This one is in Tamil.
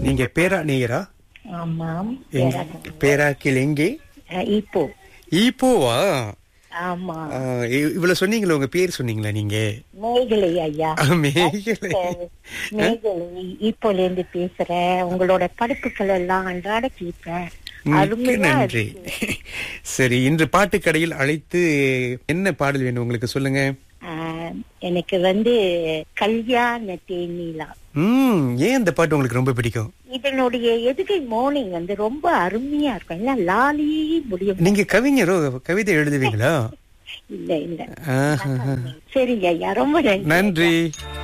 நீங்க பேரா நேயரா ஆமாம் எங்க- பேராக்கில் எங்கே அஹ், இப்போ ஈப்போவா ஆமா ஆ, இ- இவ்வளவு சொன்னீங்களா உங்க பேர் சொன்னீங்களா நீங்க மேகலை ஐயா ஆ, மேகலை மேகலை இப்போல இருந்து பேசுறேன் உங்களோட படிப்புகள் எல்லாம் அன்றாட கேட்பேன் மிக்க அருமையா நன்றி இருக்கு. சரி இன்று பாட்டுக்கடையில் அழைத்து என்ன பாடல் வேணும் உங்களுக்கு சொல்லுங்க அஹ், எனக்கு வந்து கல்யாண தேனீலா ம் ஏன் இந்த பாட்டு உங்களுக்கு ரொம்ப பிடிக்கும் இதனுடைய எதுகை மோர்னிங் வந்து ரொம்ப அருமையா இருக்கும் எல்லாம் லாலி முடியும் நீங்க கவிஞரோ கவிதை எழுதுவீங்களா இல்ல இல்ல ஆஹா. சரிங்க ஐயா ரொம்ப நன்றி நன்றி